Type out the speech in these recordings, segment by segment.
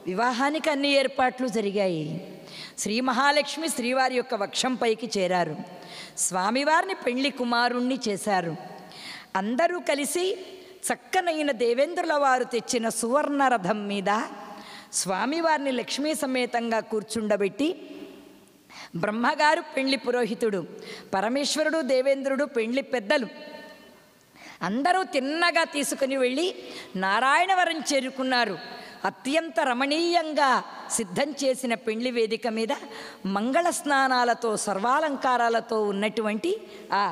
వివాహానికి అన్ని ఏర్పాట్లు జరిగాయి శ్రీ మహాలక్ష్మి శ్రీవారి యొక్క వక్షంపైకి చేరారు స్వామివారిని పెళ్లి కుమారుణ్ణి చేశారు అందరూ కలిసి చక్కనైన దేవేంద్రుల వారు తెచ్చిన సువర్ణ రథం మీద స్వామివారిని లక్ష్మీ సమేతంగా కూర్చుండబెట్టి బ్రహ్మగారు పెళ్లి పురోహితుడు పరమేశ్వరుడు దేవేంద్రుడు పెళ్లి పెద్దలు అందరూ తిన్నగా తీసుకుని వెళ్ళి నారాయణవరం చేరుకున్నారు అత్యంత రమణీయంగా సిద్ధం చేసిన పెళ్లి వేదిక మీద మంగళ స్నానాలతో సర్వాలంకారాలతో ఉన్నటువంటి ఆ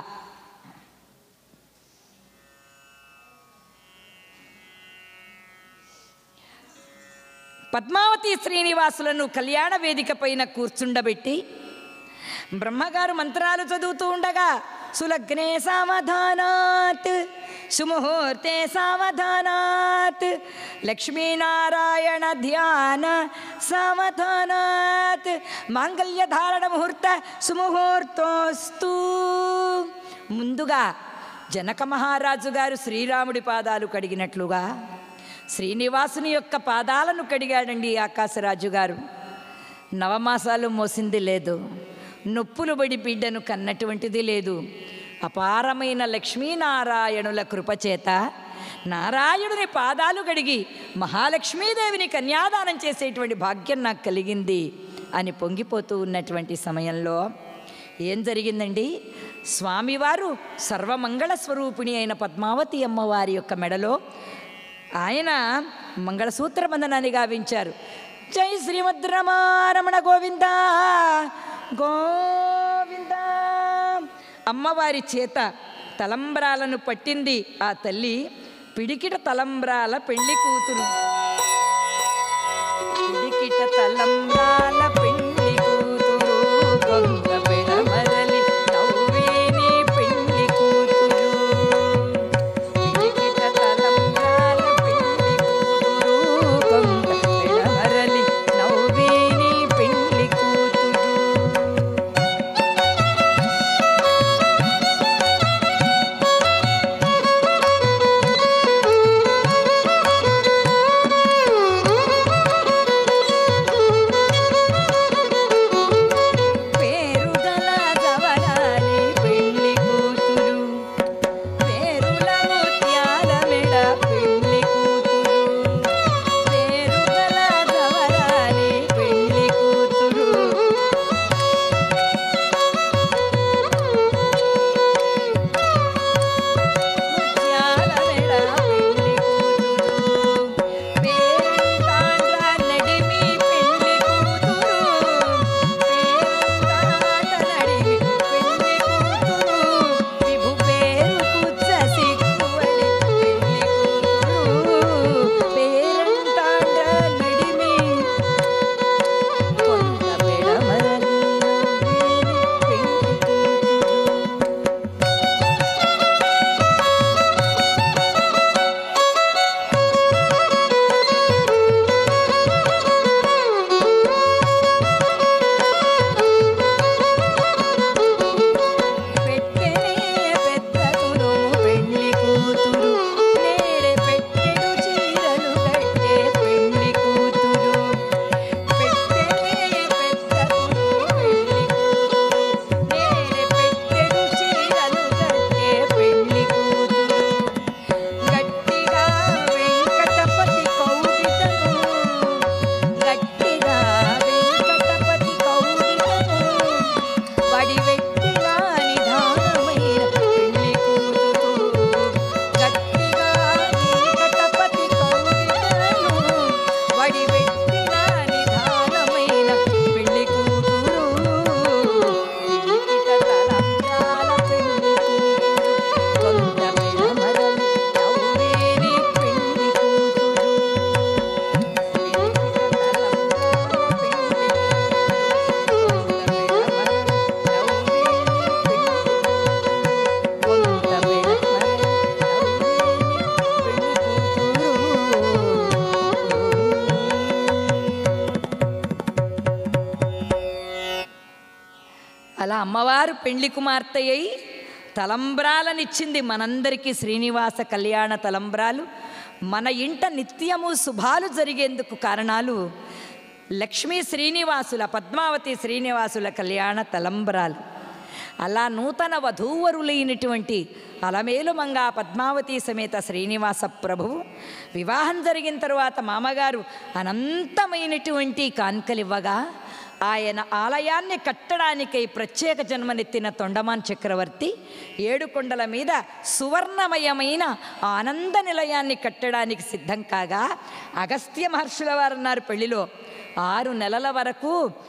పద్మావతి శ్రీనివాసులను కళ్యాణ వేదిక పైన కూర్చుండబెట్టి బ్రహ్మగారు మంత్రాలు చదువుతూ ఉండగా సులగ్నే సావధానాత్ సుముహూర్తే సావధానాత్ లక్ష్మీనారాయణ ధ్యాన సావధానాత్ మాంగళ్య ధారణ ముహూర్త సుముహూర్తోస్తు ముందుగా జనక మహారాజు గారు శ్రీరాముడి పాదాలు కడిగినట్లుగా శ్రీనివాసుని యొక్క పాదాలను కడిగాడండి ఆకాశరాజు గారు నవమాసాలు మోసింది లేదు నొప్పులు బడి బిడ్డను కన్నటువంటిది లేదు అపారమైన లక్ష్మీనారాయణుల కృపచేత నారాయణుని పాదాలు కడిగి మహాలక్ష్మీదేవిని కన్యాదానం చేసేటువంటి భాగ్యం నాకు కలిగింది అని పొంగిపోతూ ఉన్నటువంటి సమయంలో ఏం జరిగిందండి స్వామివారు సర్వమంగళ స్వరూపిణి అయిన పద్మావతి అమ్మవారి యొక్క మెడలో ఆయన మంగళసూత్ర బంధనాన్ని గావించారు జై శ్రీమద్రమారమణ గోవింద గోవింద అమ్మవారి చేత తలంబ్రాలను పట్టింది ఆ తల్లి పిడికిట తలంబ్రాల పెళ్లి కూతురు పిడికిట తలంబ్రాల పెళ్లి కూతురు కొంగ పెడమరలి నవ్వేని పెళ్లి కూతురు పిడికిట తలంబ్రాల పెళ్లి కూతురు కొంగ పెడమరలి నవ్వేని పెళ్లి కూతురు పేరుగల జవరాలి పెళ్లి కూతురు పేరుల ముత్యాల మెడ పెళ్లి కూతురు పేరుగల జవరాలి పెళ్లి కూతురు ముత్యాల మెడ పెళ్లి కూతురు పేరంటాండ్ర నడిమి పెళ్లి కూతురు పేరంటాండ్ర నడిమి పెళ్లి కూతురు విభు పేరు కుచ్చ సిక్కువడి పెళ్లి కూతురు పేరంటాండ్ర నడిమి కొంత పెడమరలి పెళ్లి కూతురు పెట్టెనే పెద్ద కురుము పెళ్లి కూతురు నేడే పెట్టెడు చీరలు కట్టే పెళ్లి కూతురు పెట్టెనే పెద్ద కురుము పెళ్లి కూతురు నేడే పెట్టెడు చీరలు కట్టే పెళ్లి కూతురు గట్టిగా వెంకటపతి కౌగిటను గట్టిగా వెంకటపతి కౌగిటను వడి వెట్టిన నిధానమైన పెళ్లి కూతురు గట్టిగా వెంకటపతి కౌగిటను వడి వెట్టిన నిధానమైన పెళ్లి కూతురు పిడికిట తలంబ్రాల పెళ్లి కూతురు కొంత మెడమరలి నవ్వేని పెళ్లి కూతురు అలా అమ్మవారు పెళ్లి కుమార్తె అయి తలంబ్రాలనిచ్చింది మనందరికీ శ్రీనివాస కళ్యాణ తలంబ్రాలు మన ఇంట నిత్యము శుభాలు జరిగేందుకు కారణాలు లక్ష్మీ శ్రీనివాసుల పద్మావతి శ్రీనివాసుల కళ్యాణ తలంబరాలు అలా నూతన వధూవరులైనటువంటి అలమేలుమంగా పద్మావతి సమేత శ్రీనివాస ప్రభువు వివాహం జరిగిన తరువాత మామగారు అనంతమైనటువంటి కాన్కలివ్వగా ఆయన ఆలయాన్ని కట్టడానికై ప్రత్యేక జన్మనెత్తిన తొండమాన్ చక్రవర్తి ఏడు కొండల మీద సువర్ణమయమైన ఆనంద నిలయాన్ని కట్టడానికి సిద్ధం కాగా అగస్త్య మహర్షుల వారు అన్నారు పెళ్లిలో ఆరు నెలల వరకు